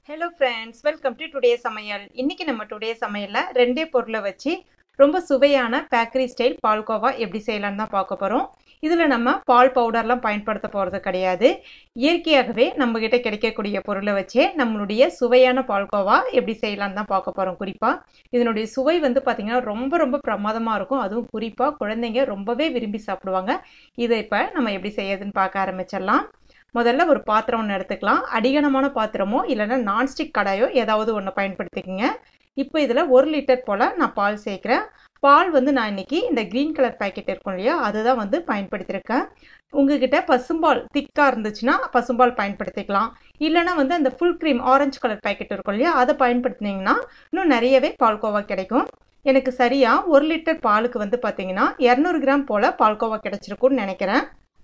hello friends welcome to today சமையல் இன்னைக்கு நம்ம டுடே சமையலில் ரெண்டே பொருளை வச்சு ரொம்ப சுவையான பேக்கரி ஸ்டைல் பால்கோவா எப்படி செய்யலாம்னு தான் பார்க்க போகிறோம் இதில் நம்ம பால் பவுடர்லாம் பயன்படுத்த போகிறது கிடையாது இயற்கையாகவே நம்மக்கிட்ட கிடைக்கக்கூடிய பொருளை வச்சே நம்மளுடைய சுவையான பால்கோவா எப்படி செய்யலாம்னு தான் பார்க்க போகிறோம் குறிப்பாக இதனுடைய சுவை வந்து பார்த்திங்கன்னா ரொம்ப ரொம்ப பிரமாதமாக இருக்கும் அதுவும் குறிப்பாக குழந்தைங்க ரொம்பவே விரும்பி சாப்பிடுவாங்க இதை இப்போ நம்ம எப்படி செய்யறதுன்னு பார்க்க ஆரம்பிச்சிடலாம் முதல்ல ஒரு பாத்திரம் ஒன்று எடுத்துக்கலாம் அடிகனமான பாத்திரமோ இல்லைன்னா நான்ஸ்டிக் கடாயோ ஏதாவது ஒன்று பயன்படுத்திக்கங்க இப்போ இதில் ஒரு லிட்டர் போல் நான் பால் சேர்க்குறேன் பால் வந்து நான் இன்னைக்கு இந்த க்ரீன் கலர் பேக்கெட் இருக்கும் இல்லையா அதுதான் வந்து பயன்படுத்தியிருக்கேன் உங்ககிட்ட பசும்பால் திக்காக இருந்துச்சுன்னா பசும்பால் பயன்படுத்திக்கலாம் இல்லைனா வந்து அந்த full cream orange colour packet இருக்கும் இல்லையா அதை பயன்படுத்தினீங்கன்னா இன்னும் நிறையவே பால்கோவா கிடைக்கும் எனக்கு சரியாக ஒரு லிட்டர் பாலுக்கு வந்து பார்த்தீங்கன்னா இரநூறு கிராம் போல் பால்கோவா கிடைச்சிருக்கும்னு நினைக்கிறேன்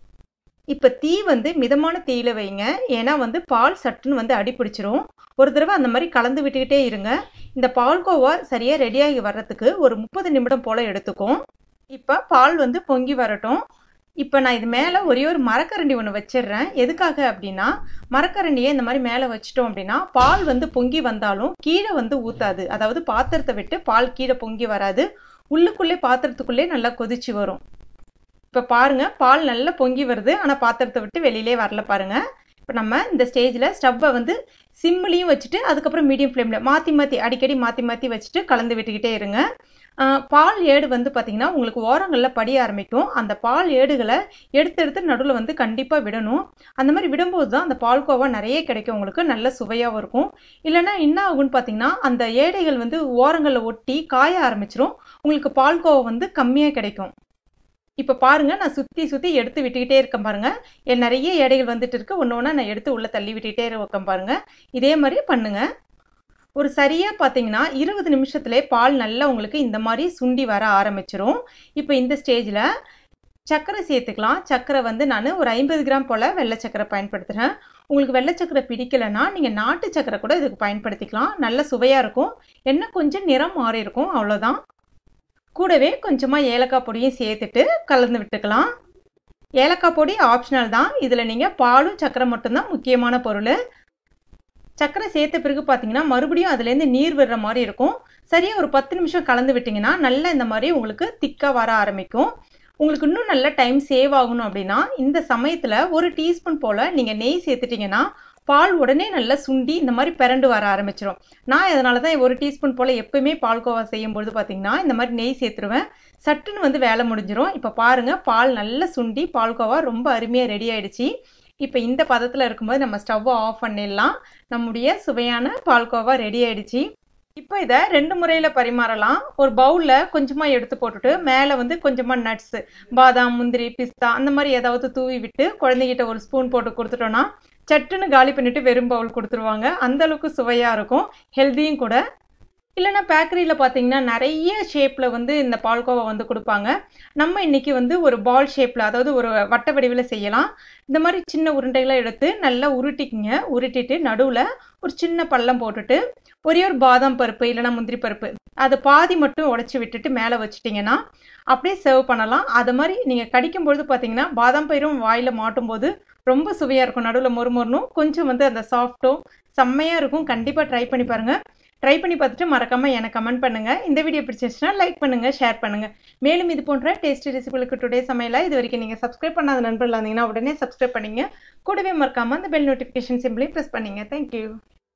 இப்போ தீ வந்து மிதமான தீயில வைங்க ஏன்னா வந்து பால் சட்டுன்னு வந்து அடி பிடிச்சிரும் ஒரு தடவை அந்த மாதிரி கலந்து விட்டுக்கிட்டே இருங்க இந்த பால்கோவா சரியாக ரெடியாகி வர்றதுக்கு ஒரு முப்பது நிமிடம் போல் எடுத்துக்கும் இப்போ பால் வந்து பொங்கி வரட்டும் இப்போ நான் இது மேலே ஒரே ஒரு மரக்கரண்டி ஒன்று வச்சிடுறேன் எதுக்காக அப்படின்னா மரக்கரண்டியை இந்த மாதிரி மேலே வச்சிட்டோம் அப்படின்னா பால் வந்து பொங்கி வந்தாலும் கீழே வந்து ஊற்றாது அதாவது பாத்திரத்தை விட்டு பால் கீழே பொங்கி வராது உள்ளுக்குள்ளே பாத்திரத்துக்குள்ளே நல்லா கொதிச்சு வரும் இப்போ பாருங்கள் பால் நல்லா பொங்கி வருது ஆனால் பாத்திரத்தை விட்டு வெளியிலே வரல பாருங்கள் இப்போ நம்ம இந்த ஸ்டேஜில் ஸ்டவ்வை வந்து சிம்லேயும் வச்சுட்டு அதுக்கப்புறம் மீடியம் ஃப்ளேமில் மாற்றி மாற்றி அடிக்கடி மாற்றி மாற்றி வச்சுட்டு கலந்து விட்டுக்கிட்டே இருங்க பால் ஏடு வந்து பார்த்திங்கன்னா உங்களுக்கு ஓரங்களில் படிய ஆரம்பிக்கும் அந்த பால் ஏடுகளை எடுத்து எடுத்து நடுவில் வந்து கண்டிப்பாக விடணும் அந்த மாதிரி விடும்போது தான் அந்த பால்கோவா நிறைய கிடைக்கும் உங்களுக்கு நல்ல சுவையாகவும் இருக்கும் இல்லைனா என்ன ஆகும்னு பார்த்தீங்கன்னா அந்த ஏடைகள் வந்து ஓரங்களில் ஒட்டி காய ஆரம்பிச்சிரும் உங்களுக்கு பால்கோவா வந்து கம்மியாக கிடைக்கும் இப்போ பாருங்கள் நான் சுற்றி சுற்றி எடுத்து விட்டுக்கிட்டே இருக்கேன் பாருங்கள் என் நிறைய எடைகள் வந்துட்டு இருக்கு ஒன்று ஒன்றா நான் எடுத்து உள்ளே தள்ளி விட்டுக்கிட்டே இருக்கேன் பாருங்கள் இதே மாதிரி பண்ணுங்கள் ஒரு சரியாக பார்த்தீங்கன்னா இருபது நிமிஷத்துலேயே பால் நல்லா உங்களுக்கு இந்த மாதிரி சுண்டி வர ஆரம்பிச்சிரும் இப்போ இந்த ஸ்டேஜில் சர்க்கரை சேர்த்துக்கலாம் சர்க்கரை வந்து நான் ஒரு ஐம்பது கிராம் போல் வெள்ளை சர்க்கரை பயன்படுத்துகிறேன் உங்களுக்கு வெள்ளை சர்க்கரை பிடிக்கலைன்னா நீங்கள் நாட்டு சர்க்கரை கூட இதுக்கு பயன்படுத்திக்கலாம் நல்ல சுவையாக இருக்கும் என்ன கொஞ்சம் நிறம் மாறி இருக்கும் அவ்வளோதான் கூடவே கொஞ்சமாக ஏலக்காய் பொடியும் சேர்த்துட்டு கலந்து விட்டுக்கலாம் ஏலக்காய் பொடி ஆப்ஷனல் தான் இதில் நீங்கள் பாலும் சர்க்கரை மட்டும்தான் முக்கியமான பொருள் சர்க்கரை சேர்த்த பிறகு பார்த்தீங்கன்னா மறுபடியும் அதுலேருந்து நீர் விடுற மாதிரி இருக்கும் சரியாக ஒரு பத்து நிமிஷம் கலந்து விட்டிங்கன்னா நல்லா இந்த மாதிரி உங்களுக்கு திக்காக வர ஆரம்பிக்கும் உங்களுக்கு இன்னும் நல்ல டைம் சேவ் ஆகணும் அப்படின்னா இந்த சமயத்தில் ஒரு டீஸ்பூன் போல் நீங்கள் நெய் சேர்த்துட்டிங்கன்னா பால் உடனே நல்லா சுண்டி இந்த மாதிரி பிறண்டு வர ஆரம்பிச்சிடும் நான் அதனால தான் ஒரு டீஸ்பூன் போல் எப்போயுமே பால்கோவா செய்யும்பொழுது பார்த்தீங்கன்னா இந்த மாதிரி நெய் சேர்த்துருவேன் சட்டுன்னு வந்து வேலை முடிஞ்சிடும் இப்போ பாருங்கள் பால் நல்லா சுண்டி பால்கோவா ரொம்ப அருமையாக ரெடி ஆகிடுச்சு இப்போ இந்த பதத்தில் இருக்கும்போது நம்ம ஸ்டவ்வை ஆஃப் பண்ணிடலாம் நம்முடைய சுவையான பால்கோவா ரெடி ஆகிடுச்சு இப்போ இதை ரெண்டு முறையில் பரிமாறலாம் ஒரு பவுலில் கொஞ்சமாக எடுத்து போட்டுட்டு மேலே வந்து கொஞ்சமாக நட்ஸு பாதாம் முந்திரி பிஸ்தா அந்த மாதிரி ஏதாவது தூவி விட்டு குழந்தைகிட்ட ஒரு ஸ்பூன் போட்டு கொடுத்துட்டோன்னா சட்டுன்னு காலி பண்ணிவிட்டு வெறும் பவுல் கொடுத்துருவாங்க அந்தளவுக்கு சுவையாக இருக்கும் ஹெல்த்தியும் கூட இல்லைனா பேக்கரியில் பார்த்தீங்கன்னா நிறைய ஷேப்பில் வந்து இந்த பால்கோவா வந்து கொடுப்பாங்க நம்ம இன்றைக்கி வந்து ஒரு பால் ஷேப்பில் அதாவது ஒரு வட்ட வடிவில் செய்யலாம் இந்த மாதிரி சின்ன உருண்டைகளை எடுத்து நல்லா உருட்டிக்குங்க உருட்டிட்டு நடுவில் ஒரு சின்ன பள்ளம் போட்டுட்டு ஒரே ஒரு பாதாம் பருப்பு இல்லைனா முந்திரி பருப்பு அதை பாதி மட்டும் உடச்சி விட்டுட்டு மேலே வச்சுட்டிங்கன்னா அப்படியே சர்வ் பண்ணலாம் அது மாதிரி நீங்கள் கடிக்கும்பொழுது பார்த்தீங்கன்னா பாதாம் பயிரும் வாயில் மாட்டும் போது ரொம்ப சுவையாக இருக்கும் நடுவில் மொறுமொறுனும் கொஞ்சம் வந்து அந்த சாஃப்ட்டும் செம்மையாக இருக்கும் கண்டிப்பாக ட்ரை பண்ணி பாருங்கள் ட்ரை பண்ணி பார்த்துட்டு மறக்காமல் எனக்கு கமெண்ட் பண்ணுங்கள் இந்த வீடியோ பிடிச்சிருச்சுன்னா லைக் பண்ணுங்கள் ஷேர் பண்ணுங்கள் மேலும் இது போன்ற டேஸ்டி ரெசிபிகளுக்கு டுடே சமையலாக இது வரைக்கும் நீங்கள் சப்ஸ்கிரைப் பண்ணாத நண்பர்கள் இருந்தீங்கன்னா உடனே சப்ஸ்கிரைப் பண்ணிங்க கூடவே மறக்காமல் அந்த பெல் நோட்டிஃபிகேஷன் சிம்பிளையும் ப்ரெஸ் பண்ணிங்க தேங்க்யூ